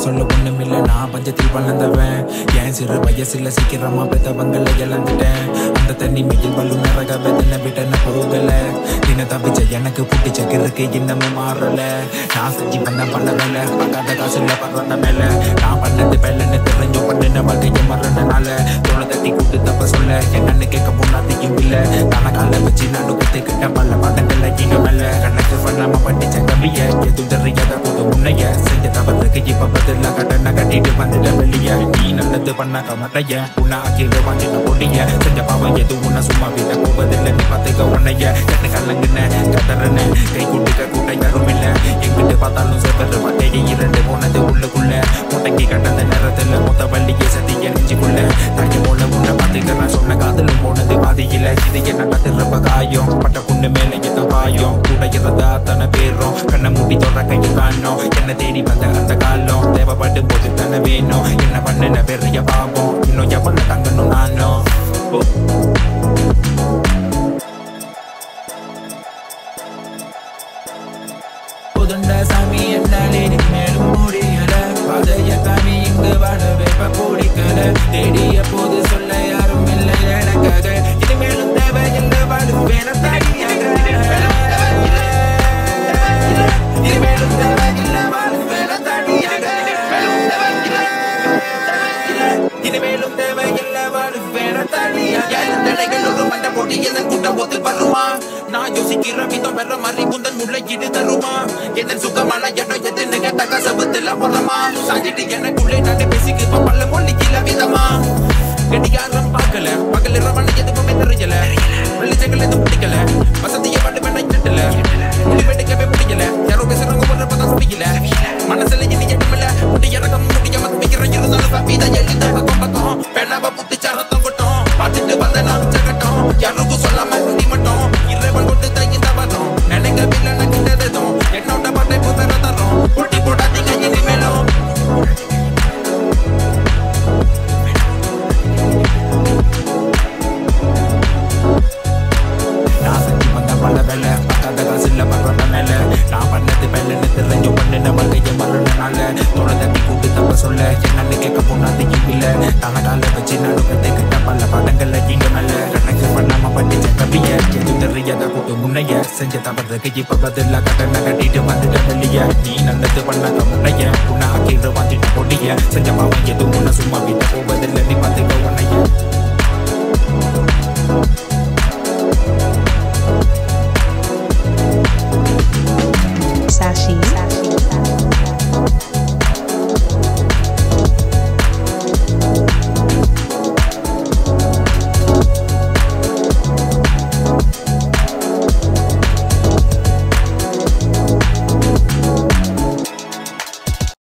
சொல்ல ஒண்ணுமில்ல நான் பஞ்சத்தில் வளர்ந்தவன் என் சிறு வயசுல சீக்கிரமா பெத்தவங்களை இழந்துட்டேன் அந்த தண்ணி மேயில் பல்லு நிறக வெதனை விட நான் போகல தின தவிச்ச எனக்கு பிடிச்ச கிறுக்கு இன்னமும் மாறல நான் செஞ்சு வந்த பண்ண வேலை பார்க்காத காசுல படுற மேல நான் பண்ணது பெல்லன்னு தெரிஞ்சு பண்ணின வாழ்க்கைய மறந்தனால தோலை தட்டி கூட்டு தப்ப சொல்ல என்னன்னு கேட்க போனாதையும் இல்ல கணக்கால வச்சு நான் குத்துக்கிட்ட பல பதங்கள்ல இங்க மேல கணக்கு பண்ணாம படிச்ச கவிய எதுவும் தெரியாத புது முன்னைய செஞ்ச தவறுக்கு இப்ப பதில கடனை கட்டிட்டு வந்துட்ட வெளிய நீ நல்லது பண்ணாக்க மாட்டைய உன்னை ஆக்கிட்டு வாங்கின பொடிய செஞ்ச பாவம் எது உன்னை சும்மா வீட்ட போவதில்லை நீ பார்த்துக்க உன்னைய கண்ணு கலங்குன கதறன கை குட்டுக்க கூட்ட யாரும் இல்ல எங்கிட்டு பார்த்தாலும் செவரு வட்டையை இரண்டு போனது உள்ளுக்குள்ள முட்டைக்கு கண்டந்த நேரத்துல மொத்த வள்ளியை சதிய நெஞ்சுக்குள்ள தாய் போல உன்னை பார்த்துக்கிறேன் சொன்ன காதலும் போனது பாதியில இது என்ன கத்திரப்ப காயம் பட்ட புண்ணு மேல எந்த பாயம் கூட இருந்தா அத்தனை பேரும் கண்ணை மூடி தொடர கையை காணோம் என்ன தேடி வந்த அந்த காலம் தேவைப்படும் போது தானே வேணும் என்ன பண்ணுன பெரிய பாவம் இன்னும் எவ்வளவு தங்கணும் நானும் ஓ புதுண்ட சாமி என்னாலே மேலும் முடியல பதைய சாமி இங்கு வாழ வைப்ப பிடிக்கல தேடிய போது சொல்ல யாரும் இல்லை எனக்காக இனிமேலும் தேவையில்லை வாழ்வேன தனியாக இனிமேலும் தேவையில்லை வாழ்வேன தனியாக இனிமேலும் தேவையில்லை வாழ்வேன தனியாக நிலைகள் ஒரு மண்ட போட்டு எதன் கூட்ட போது வருமா நான் யோசிக்கிற விதம் பெற மாதிரி குந்தன் முல்லை இடு தருமா எதன் சுகமான இடம் எதுன்னு கேட்ட கசபத்துல வரமா சாஞ்சிட்டு எனக்குள்ளே நான் பேசிக்கு பல்ல மொழிக்கில விதமா கடிகாரம் பார்க்கல பகல் இரவன எதுவுமே தெரியல வெளிச்சங்கள் எதுவும் பிடிக்கல வசதியை பட்டு வேணா இட்டல முடிவெடுக்கவே முடியல யாரோ பேசுறவங்க ஒரு பதம் புரியல மனசுல இனி எட்டுமில்ல முடி இறக்கம் முடிய மத்திக்கிற இருந்தாலும் கவிதை எழுத கொண்டதும் பெண்ணாவ புத்தி சரத்தம் கொட்டும் பார்த்துட்டு வந்த நான் ஜகட்டும் யாருக்கும் சொல்லாம நீ மட்டும் இறைவன் கொண்டு தையின் தவறும் நினைக்க வில்லன கிட்டதும் என்னோட பட்டை புதர தரும் புட்டி போடாதீங்க இனிமேலும் நான் செஞ்சு வந்த பல வேலை பார்க்காத காசுல படுற மேல நான் பண்ணது வேலைன்னு தெரிஞ்சு பண்ணின வாழ்க்கைய மரணனால தோலை தட்டி கூட்டு தப்ப சொல்ல என்னன்னு கேட்க போனாதையும் இல்ல தனக்கால வச்சு நடுக்கத்துக்கிட்ட பல படங்கள்ல இங்க மேல கணக்கு பண்ணாம படிச்ச கவிய எது தெரியாத கூட்டு முன்னைய செஞ்ச தவறுக்கு இப்ப பதில கடனை கட்டிட்டு வந்துட்ட வெளிய நீ நல்லது பண்ணாத முன்னைய உன்னை ஆக்கிட்டு வாங்கிட்ட பொடிய செஞ்ச பாவம் எதுவும் உன்னை சும்மா வீட்ட போவதில்லை நீ பார்த்துக்க உன்னைய